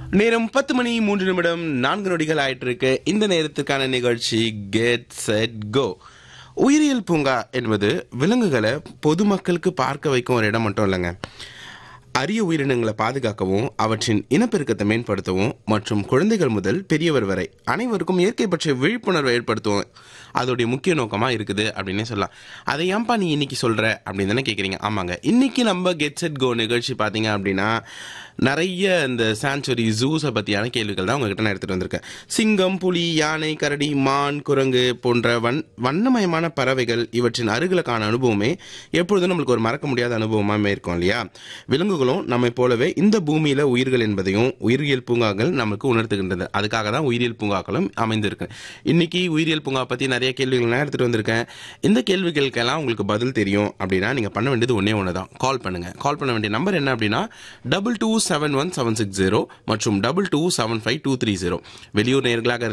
நேரம் பத்து மணி மூன்று நிமிடம் நான்கு நொடிகள் ஆயிட்டு இருக்கு இந்த நேரத்துக்கான நிகழ்ச்சி கெட் செட் கோ உயிரியல் பூங்கா என்பது விலங்குகளை பொதுமக்களுக்கு பார்க்க வைக்கும் ஒரு இடம் மட்டும் இல்லைங்க அரிய உயிரினங்களை பாதுகாக்கவும் அவற்றின் இனப்பெருக்கத்தை மேம்படுத்தவும் மற்றும் குழந்தைகள் முதல் பெரியவர் வரை அனைவருக்கும் இயற்கை பற்றிய விழிப்புணர்வை ஏற்படுத்தவும் அதோடைய முக்கிய நோக்கமாக இருக்குது அப்படின்னே சொல்லலாம் அதை ஏன்பா நீ இன்னைக்கு சொல்ற அப்படின்னு தானே கேட்குறீங்க ஆமாங்க இன்னைக்கு நம்ம கெட் செட் கோ நிகழ்ச்சி பார்த்தீங்க அப்படின்னா நிறைய இந்த சான்ச்சுரி ஜூஸை பற்றியான கேள்விகள் தான் உங்ககிட்ட நான் எடுத்துகிட்டு வந்திருக்கேன் சிங்கம் புலி யானை கரடி மான் குரங்கு போன்ற வன் வண்ணமயமான பறவைகள் இவற்றின் அருகிலுக்கான அனுபவமே எப்பொழுதும் நம்மளுக்கு ஒரு மறக்க முடியாத அனுபவமாக இருக்கும் இல்லையா விலங்குகளும் நம்மை போலவே இந்த பூமியில உயிர்கள் என்பதையும் உயிரியல் பூங்காக்கள் நமக்கு உணர்த்துகின்றது அதுக்காக தான் உயிரியல் பூங்காக்களும் அமைந்திருக்கு இன்னைக்கு உயிரியல் பூங்கா பற்றி நிறைய கேள்விகள் நான் எடுத்துகிட்டு வந்திருக்கேன் இந்த கேள்விகளுக்கெல்லாம் உங்களுக்கு பதில் தெரியும் அப்படின்னா நீங்கள் பண்ண வேண்டியது ஒன்றே ஒன்று தான் கால் பண்ணுங்கள் கால் பண்ண வேண்டிய நம்பர் என்ன அப்படின்னா double two seven one seven six zero மற்றும் double two seven five two three zero வெளியூர் நேர்களாக